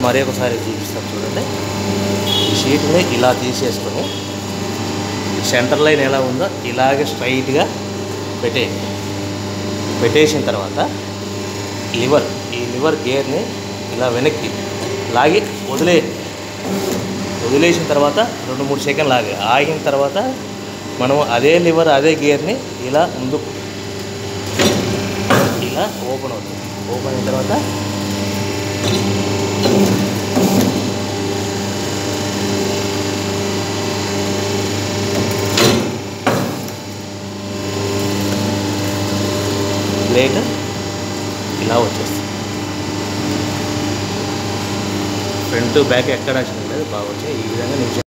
మరి ఒకసారి చూపిస్తాను చూడండి ఈ షీట్ని ఇలా తీసేసుకొని సెంటర్ లైన్ ఎలా ఉందో ఇలాగే స్ట్రైట్గా పెట్టేయండి పెట్టేసిన తర్వాత లివర్ ఈ లివర్ గేర్ని ఇలా వెనక్కి లాగి వదిలే వదిలేసిన తర్వాత రెండు మూడు సెకండ్ లాగి ఆగిన తర్వాత మనం అదే లివర్ అదే గేర్ని ఇలా ముందు ఇలా ఓపెన్ అవుతుంది ఓపెన్ అయిన తర్వాత ప్లేట్ ఇలా వచ్చేస్తుంది ఫ్రంట్ బ్యాక్ ఎక్కడ వచ్చింది లేదు బాగా వచ్చాయి ఈ విధంగా నేను